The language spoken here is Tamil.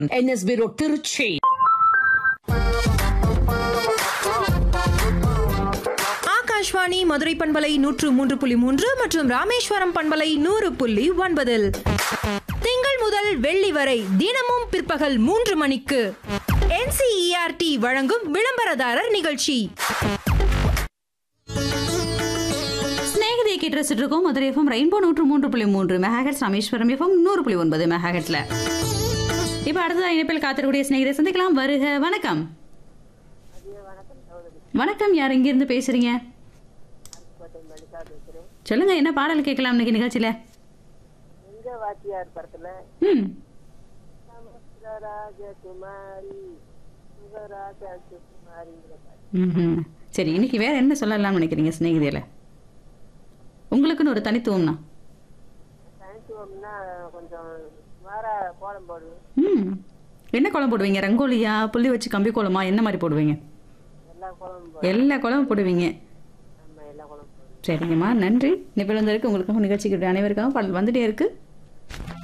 என்எஸ்பி ரோட் திருச்சி ஆகாஷ்வாணி மதுரை பண்பலை நூற்று மூன்று புள்ளி மூன்று மற்றும் ராமேஸ்வரம் பண்பலை நூறு புள்ளி ஒன்பதில் திங்கள் முதல் வெள்ளி வரை தினமும் பிற்பகல் மூன்று மணிக்கு NCERT வழங்கும் விளம்பரதாரர் நிகழ்ச்சி ஸ்நேகிதியை கேட்டு ரசிட்டு இருக்கோம் மதுரை எஃப்எம் ரெயின்போ நூற்று மூன்று புள்ளி மூன்று மெகாஹெட்ஸ் ராமேஸ்வரம் எஃப்எம் நூறு புள்ளி ஒன்பது மெகாஹெட்ஸ்ல இப்போ அடுத்ததாக இணைப்பில் காத்திருக்கூடிய ஸ்நேகிதை சந்திக்கலாம் வருக வணக்கம் வணக்கம் யார் இருந்து பேசுறீங்க சொல்லுங்க என்ன பாடல் கேட்கலாம் இன்னைக்கு நிகழ்ச்சியில எங்க வாத்தியார் படத்துல ம் ராஜகுமாரி சுகராஜகுமாரிங்கிற பாட்டு ம்ஹும். சரி இன்னைக்கு வேற என்ன சொல்லலாம்னு நினைக்கிறீங்க ஸ்நேகிதியில உங்களுக்குன்னு ஒரு தனித்துவம்னா தனித்துவம்னா கொஞ்சம் சுமார கோலம் போடுவேன் ம் என்ன கோலம் போடுவீங்க ரங்கோலியா புள்ளி வச்சு கம்பி கோலமா என்ன மாதிரி போடுவீங்க எல்லா கோலமும் போடுவேன் எல்லா கோலமும் போடுவீங்க நம்ம எல்லா கோலம் போடுவேன் சரிங்கம்மா நன்றி நிபுணந்தருக்கு உங்களுக்கு நிகழ்ச்சிக்கு அனைவருக்காகவும் பாடல் வந்துட்டே இருக்கு